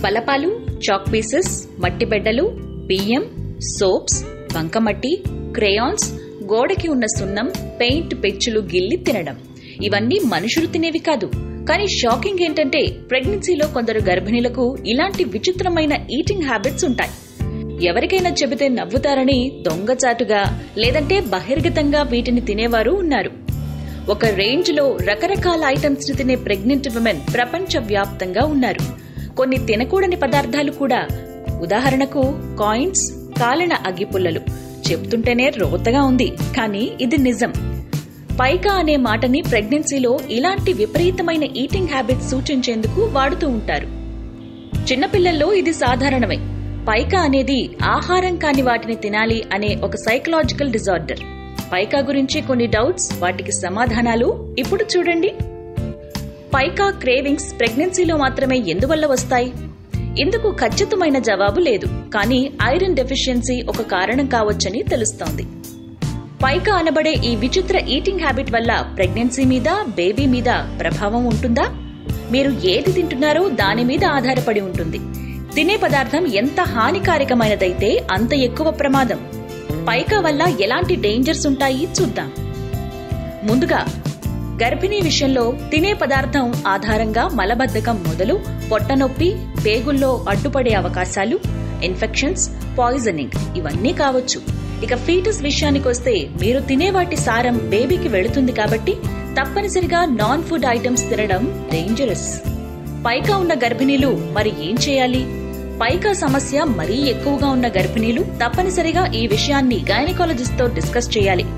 బలపాలు chalk pieces మట్టి బెడ్డలు బియ్యం soaps బంకమట్టి క్రేయాన్స్ గోడకి ఉన్న సున్నం పెయింట్ పెచ్చులు గిల్లి తినడం ఇవన్నీ మనుషులు తినేవి కాదు కానీ షాకింగ్ ఏంటంటే ప్రెగ్నెన్సీలో కొందరు గర్భిణీలకు ఇలాంటి విచిత్రమైన ఈటింగ్ హ్యాబిట్స్ ఉంటాయి ఎవరికైనా చెబితే నవ్వుతారని దొంగచాటుగా లేదంటే బహిర్గతంగా వీటిని తినేవారు ఉన్నారు ఒక రేంజ్ లో రకరకాల ఐటమ్స్ ని తినే ప్రెగ్నెంట్ విమెన్ ప్రపంచ వ్యాప్తంగా ఉన్నారు కొన్ని తినకూడని పదార్థాలు కూడా ఉదాహరణకు కాయిన్స్ కాలిన అగ్గిపుల్లలు చెప్తుంటేనే రోతగా ఉంది కానీ ఇది నిజం పైకా అనే మాటని ప్రెగ్నెన్సీలో ఇలాంటి విపరీతమైన ఈటింగ్ హ్యాబిట్స్ సూచించేందుకు వాడుతూ ఉంటారు చిన్నపిల్లల్లో ఇది సాధారణమే పైకా అనేది ఆహారం కాని వాటిని తినాలి అనే ఒక సైకలాజికల్ డిజార్డర్ పైకా గురించి కొన్ని డౌట్స్ వాటికి సమాధానాలు ఇప్పుడు చూడండి పైకా క్రేవింగ్స్ ప్రెగ్నెన్సీలో మాత్రమే ఎందువల్ల వస్తాయి ఇందుకు ఖచ్చితమైన జవాబు లేదు కానీ ఐరన్ డెఫిషియన్సీ ఒక కారణం కావచ్చని తెలుస్తోంది పైకా అనబడే ఈ విచిత్ర ఈటింగ్ హ్యాబిట్ వల్ల ప్రెగ్నెన్సీ మీద బేబీ మీద ప్రభావం ఉంటుందా మీరు ఏది తింటున్నారో దాని మీద ఆధారపడి ఉంటుంది తినే పదార్థం ఎంత హానికారకమైనదైతే అంత ఎక్కువ ప్రమాదం పైకా వల్ల ఎలాంటి డేంజర్స్ ఉంటాయి చూద్దాం ముందుగా గర్భిణీ విషయంలో తినే పదార్థం ఆధారంగా మలబద్ధకం మొదలు పొట్టనొప్పి పేగుల్లో అడ్డుపడే అవకాశాలు ఇన్ఫెక్షన్స్ పాయిజనింగ్ ఇవన్నీ కావచ్చు ఇక ఫీటస్ విషయానికొస్తే మీరు తినే వాటి సారం బేబీకి వెళుతుంది కాబట్టి తప్పనిసరిగా నాన్ ఫుడ్ ఐటమ్స్ తినడం డేంజరస్ పైకా ఉన్న గర్భిణీలు మరి ఏం చేయాలి పైకా సమస్య మరీ ఎక్కువగా ఉన్న గర్భిణీలు తప్పనిసరిగా ఈ విషయాన్ని గైనకాలజిస్ట్ తో డిస్కస్ చేయాలి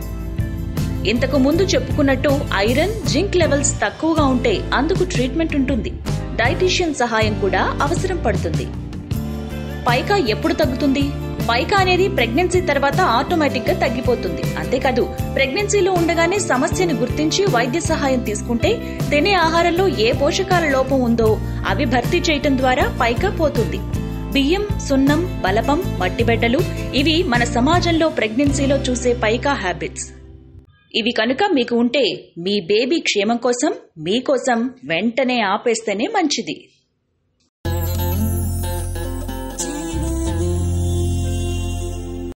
ఇంతకు ముందు చెప్పుకున్నట్టు ఐరన్ జింక్ లెవెల్స్ తక్కువగా ఉంటే అందుకు ట్రీట్మెంట్ ఉంటుంది డైటీషియన్ సహాయం కూడా అవసరం పడుతుంది పైకా ఎప్పుడు తగ్గుతుంది పైకా అనేది ప్రెగ్నెన్సీ తర్వాత ఆటోమేటిక్ గా తగ్గిపోతుంది అంతేకాదు ప్రెగ్నెన్సీలో ఉండగానే సమస్యను గుర్తించి వైద్య సహాయం తీసుకుంటే తినే ఆహారంలో ఏ పోషకాల లోపం ఉందో అవి భర్తీ చేయటం ద్వారా పైకా పోతుంది బియ్యం సున్నం బలపం మట్టిబెడ్డలు ఇవి మన సమాజంలో ప్రెగ్నెన్సీలో చూసే పైకా హ్యాబిట్స్ ఇవి కనుక మీకు ఉంటే మీ బేబీ క్షేమం కోసం మీకోసం వెంటనే ఆపేస్తేనే మంచిది